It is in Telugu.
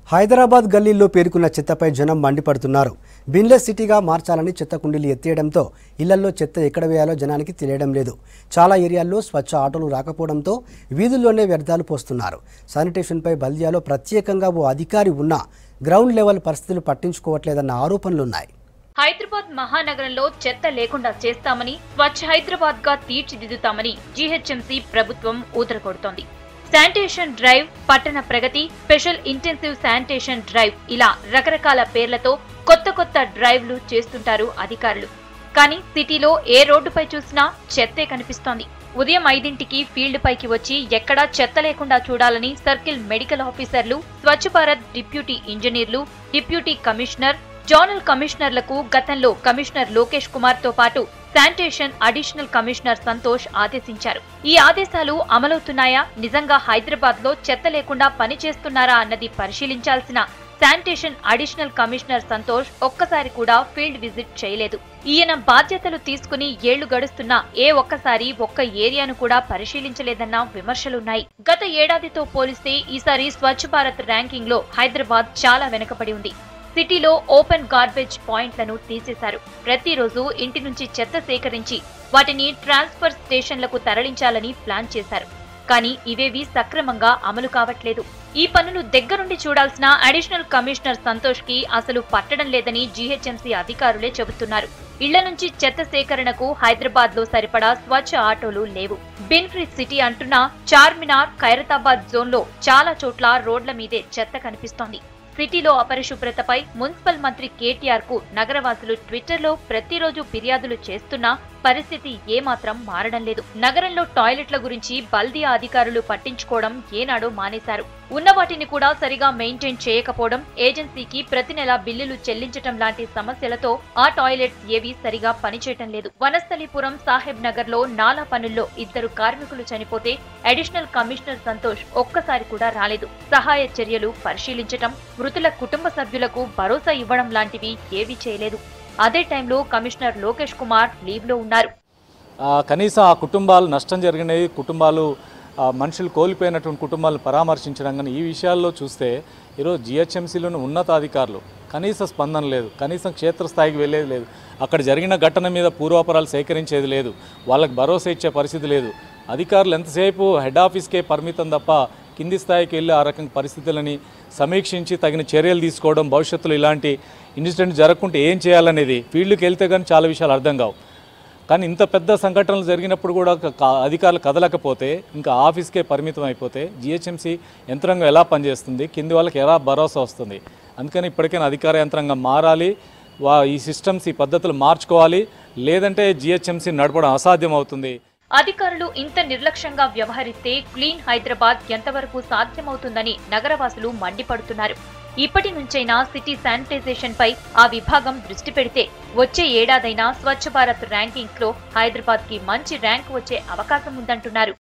హైదరాబాద్ గల్లీల్లో పేరుకున్న చెత్తపై జనం మండిపడుతున్నారు బిన్లెస్ సిటీగా మార్చాలని చెత్త కుండీలు ఎత్తేయడంతో ఇళ్లలో చెత్త ఎక్కడ వేయాలో జనానికి తెలియడం లేదు చాలా ఏరియాల్లో స్వచ్ఛ ఆటోలు రాకపోవడంతో వీధుల్లోనే వ్యర్థాలు పోస్తున్నారు శానిటేషన్పై బల్దియాలో ప్రత్యేకంగా ఓ అధికారి ఉన్నా గ్రౌండ్ లెవెల్ పరిస్థితులు పట్టించుకోవట్లేదన్న ఆరోపణలున్నాయి హైదరాబాద్ మహానగరంలో చెత్త లేకుండా చేస్తామని స్వచ్ఛ హైదరాబాద్ గా తీర్చిదిద్దుతామని జీహెచ్ఎంసీ ప్రభుత్వం ఊదరగొడుతోంది sanitation drive Pattana Pragathi special intensive sanitation drive ఇలా రకరకాల పేర్లతో కొత్త కొత్త డ్రైవ్లు చేస్తుంటారు అధికారులు కానీ సిటీలో ఏ రోడ్డుపై చూసినా చెత్తే కనిపిస్తోంది ఉదయం ఐదింటికి ఫీల్డ్ పైకి వచ్చి ఎక్కడా చెత్త లేకుండా చూడాలని సర్కిల్ మెడికల్ ఆఫీసర్లు స్వచ్ఛ భారత్ డిప్యూటీ ఇంజనీర్లు డిప్యూటీ కమిషనర్ జోనల్ కమిషనర్లకు గతంలో కమిషనర్ లోకేష్ కుమార్ తో పాటు శానిటేషన్ అడిషనల్ కమిషనర్ సంతోష్ ఆదేశించారు ఈ ఆదేశాలు అమలవుతున్నాయా నిజంగా హైదరాబాద్ లో చెత్త లేకుండా పని చేస్తున్నారా అన్నది పరిశీలించాల్సిన శానిటేషన్ అడిషనల్ కమిషనర్ సంతోష్ ఒక్కసారి కూడా ఫీల్డ్ విజిట్ చేయలేదు ఈయన బాధ్యతలు తీసుకుని ఏళ్లు గడుస్తున్నా ఏ ఒక్కసారి ఒక్క ఏరియాను కూడా పరిశీలించలేదన్న విమర్శలున్నాయి గత ఏడాదితో పోలిస్తే ఈసారి స్వచ్ఛ భారత్ ర్యాంకింగ్ లో హైదరాబాద్ చాలా వెనుకబడి ఉంది సిటీలో ఓపెన్ గార్బేజ్ పాయింట్లను తీసేశారు ప్రతిరోజు ఇంటి నుంచి చెత్త సేకరించి వాటిని ట్రాన్స్ఫర్ స్టేషన్లకు తరలించాలని ప్లాన్ చేశారు కానీ ఇవేవి సక్రమంగా అమలు కావట్లేదు ఈ పనులు దగ్గరుండి చూడాల్సిన అడిషనల్ కమిషనర్ సంతోష్ కి అసలు పట్టడం లేదని జీహెచ్ఎంసీ అధికారులే చెబుతున్నారు ఇళ్ల నుంచి చెత్త సేకరణకు హైదరాబాద్ లో సరిపడా స్వచ్ఛ ఆటోలు లేవు బిన్ ఫ్రీ సిటీ అంటున్న చార్మినార్ ఖైరతాబాద్ జోన్ లో చాలా చోట్ల రోడ్ల మీదే చెత్త కనిపిస్తోంది సిటీలో అపరిశుభ్రతపై మున్సిపల్ మంత్రి కేటీఆర్ కు నగరవాసులు ట్విట్టర్లో ప్రతిరోజు ఫిర్యాదులు చేస్తున్నా పరిస్థితి ఏమాత్రం మారడం లేదు నగరంలో టాయిలెట్ల గురించి బల్దియా అధికారులు పట్టించుకోవడం ఏనాడో మానేశారు ఉన్న వాటిని కూడా సరిగా మెయింటైన్ చేయకపోవడం ఏజెన్సీకి ప్రతి నెల బిల్లులు చెల్లించటం లాంటి సమస్యలతో ఆ టాయిలెట్స్ ఏవి సరిగా పనిచేయటం లేదు వనస్థలిపురం సాహెబ్ నగర్ లో నాలా పనుల్లో ఇద్దరు కార్మికులు చనిపోతే అడిషనల్ కమిషనర్ సంతోష్ ఒక్కసారి కూడా రాలేదు సహాయ చర్యలు పరిశీలించటం మృతుల కుటుంబ సభ్యులకు భరోసా ఇవ్వడం లాంటివి ఏవీ చేయలేదు అదే టైంలో కమిషనర్ లోకేష్ కుమార్ లీవ్ లో ఉన్నారు ఆ, కనీసం ఆ కుటుంబాలు నష్టం జరిగినవి కుటుంబాలు ఆ, మనుషులు కోల్పోయినటువంటి కుటుంబాలను పరామర్శించడం కానీ ఈ విషయాల్లో చూస్తే ఈరోజు జిహెచ్ఎంసీలోని ఉన్నతాధికారులు కనీస స్పందన లేదు కనీసం క్షేత్రస్థాయికి వెళ్ళేది లేదు అక్కడ జరిగిన ఘటన మీద పూర్వాపరాలు సేకరించేది లేదు వాళ్ళకి భరోసా ఇచ్చే పరిస్థితి లేదు అధికారులు ఎంతసేపు హెడ్ ఆఫీస్కే పరిమితం తప్ప కింది స్థాయికి వెళ్ళి ఆ రకం పరిస్థితులని సమీక్షించి తగిన చర్యలు తీసుకోవడం భవిష్యత్తులో ఇలాంటి ఇన్సిడెంట్ జరగకుంటే ఏం చేయాలనేది ఫీల్డ్కి వెళ్తే కానీ చాలా విషయాలు అర్థం కావు కానీ ఇంత పెద్ద సంఘటనలు జరిగినప్పుడు కూడా క- క- అధికారులు కదలకపోతే ఇంకా ఆఫీస్కే పరిమితం అయిపోతే జిహెచ్ఎంసీ యంత్రాంగం ఎలా పనిచేస్తుంది కింది వాళ్ళకి ఎలా భరోసా వస్తుంది అందుకని ఇప్పటికైనా అధికార యంత్రాంగం మారాలి వా ఈ సిస్టమ్స్ ఈ పద్ధతులు మార్చుకోవాలి లేదంటే జిహెచ్ఎంసీ నడపడం అసాధ్యం అవుతుంది అధికారులు ఇంత నిర్లక్ష్యంగా వ్యవహరిస్తే క్లీన్ హైదరాబాద్ ఎంతవరకు సాధ్యమవుతుందని నగరవాసులు మండిపడుతున్నారు ఇప్పటి నుంచైనా సిటీ శానిటైజేషన్ పై ఆ విభాగం దృష్టి పెడితే వచ్చే ఏడాదైనా స్వచ్ఛ భారత్ ర్యాంకింగ్స్ లో హైదరాబాద్ కి మంచి ర్యాంక్ వచ్చే అవకాశం ఉందంటున్నారు